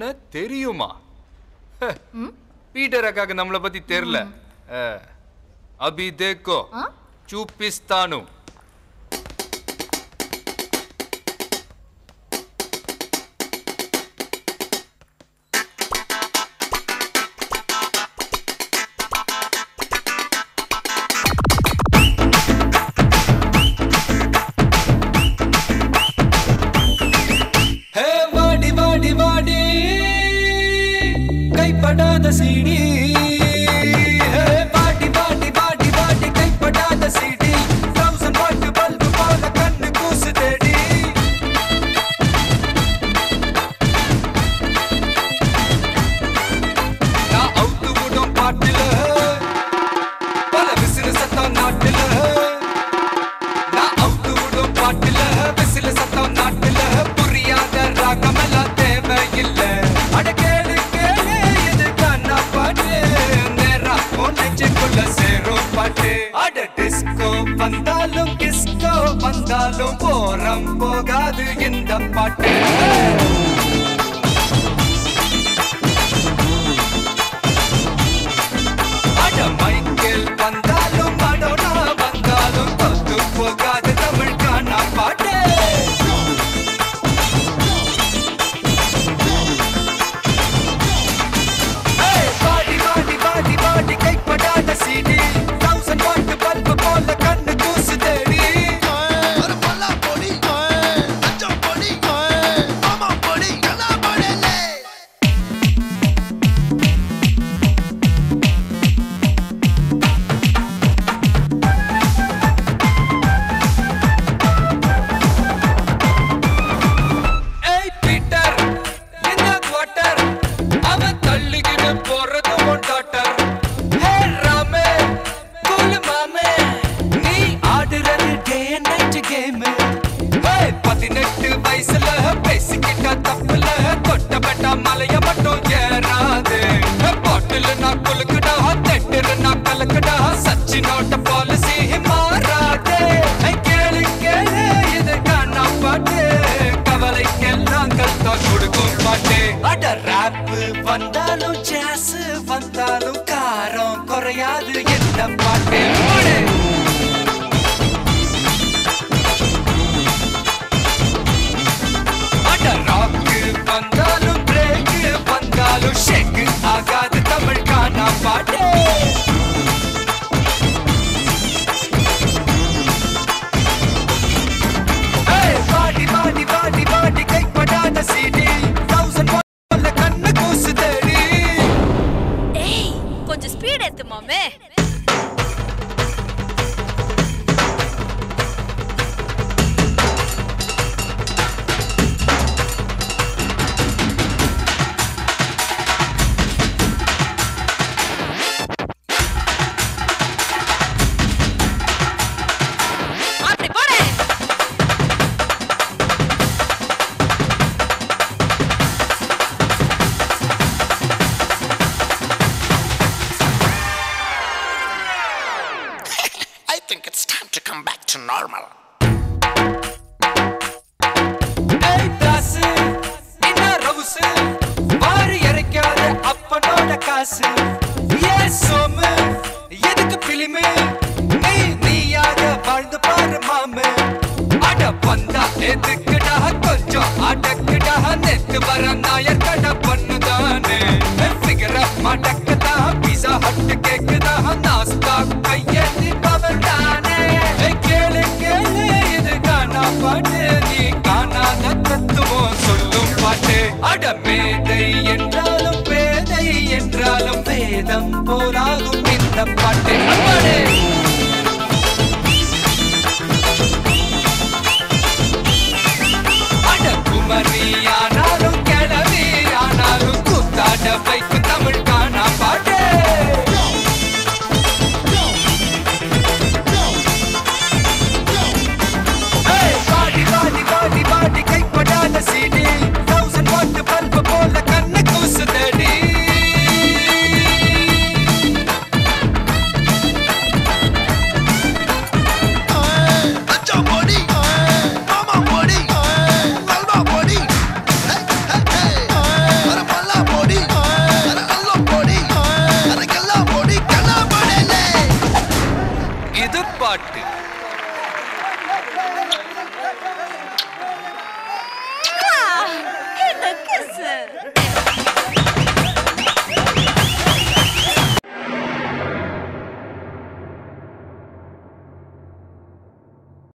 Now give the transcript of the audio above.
என்ன தெரியுமா ஹ, பீட்டர் அக்காக்கு நம்மளை பத்தி தெரியல அஹ், அபி தேக்கோ சூப்பிஸ்தானு ஹே வாடி வாடி வாடி கைப்படாத சீடி ஹே வாடி வாடி வாடி வாடி கைப்படாத சீடி தௌசண்ட் வாட் பல்பு போல கண்ணு கூசு தேடி நான் அவுத்து விடும் பாட்டுல பல விசிறு சத்தம் நாட்டுல நான் அவுத்து விடும் பாட்டுல விசில சத்தம் நாட்டுல புரியாத ராகமெல்லாம் தேவையில்ல அட கேளு கேளு இது கண்ணா பாட்டு நேரா உன் நெஞ்சுக்குள்ள சேரும் பாட்டு அட டிஸ்கோ வந்தாலும் கிஸ்கோ வந்தாலும் போரம் போகாது இந்த பாட்டு அட மைக்கேல் வந்தாலும் மடோனா வந்தாலும் தொத்து போகாது தமிழ் காணா பாட்டு ஏய், பாடி பாடி பாடி பாடி கைப்படாத சீடி தௌசண்ட் வாட் பல்பு போல கண்ணு கூசு தேடி ஏய் பீட்டர் என்ன குவார்ட்டர் அவன் தள்ளிக்கிட்டு போறது உன் டாட்டர் ஹே ராமே கூல் மாமே நீ ஆடுறது டே நைட் கேம் ஏய் பதினெட்டு வயசுல பேசிக்கிட்ட தப்புல தொட்டப்பட்ட மலைய மட்டும் ஏறாது பாட்டில் நான் குலுக்குடா தெட்டுரு நான் கலக்குடா சச்சினோட பாலிசி மாறாதே ஏய், கேளு கேளு இது காணா பாட்டு கவலைக்கெல்லாம் கல்தா கொடுக்கும் பாட்டு அட ராப் வந்தாலும் ஜாஸ் வந்தாலும் காரம் குறையாது எந்த பாட்டு போடு. அட ராக் வந்தாலும் பிரேக் வந்தாலும் ஷேக் ஆகாது தமிழ் காணா பாட்டு ஏய், பாடி பாடி பாடி பாடி கைப்படாத சீடி தௌசண்ட் போல கண்ணு கூசு தேடி ஏய் கொஞ்சம் ஸ்பீட் ஏத்து மாமே அப்படி போடு I think it's time to come back to normal. ஏய் தாசு என்ன ரவுசு வாரி இறைக்காத அப்பனோட காசு ஏ சோமு எதுக்கு பிலிமு நீ நீயாக வாழ்ந்து பாரு மாமு அட வந்தா எதுக்குடா கொஞ்சம் அடக்குடா நெத்து வர நாயர் கடை பண்ணுதானே ஃபிகர மடக்குதா பீஸா ஹட் கேக்குதா நாஸ்தா கையேந்தி பவர் தானே ஏய், கேளு கேளு இது காணா பாட்டு நீ காணாத தத்துவம் சொல்லும் பாட்டு அட மேதை என்றாலும் பேதை என்றாலும் வேதம் போராகும் இந்த பாட்டு அப்பாடே அட குமரி ஆனாலும் கிளவி ஆனாலும் கூத்தாட வைக்கும் தமிழ் காணா பாட்டு ஏய், பாடி பாடி பாடி பாடி கைப்படாத சீடி தௌசண்ட் வாட் பல்பு போல கண்ணு கூசு தேடி Mama body, Malva body, hey hey hey, பாட்டு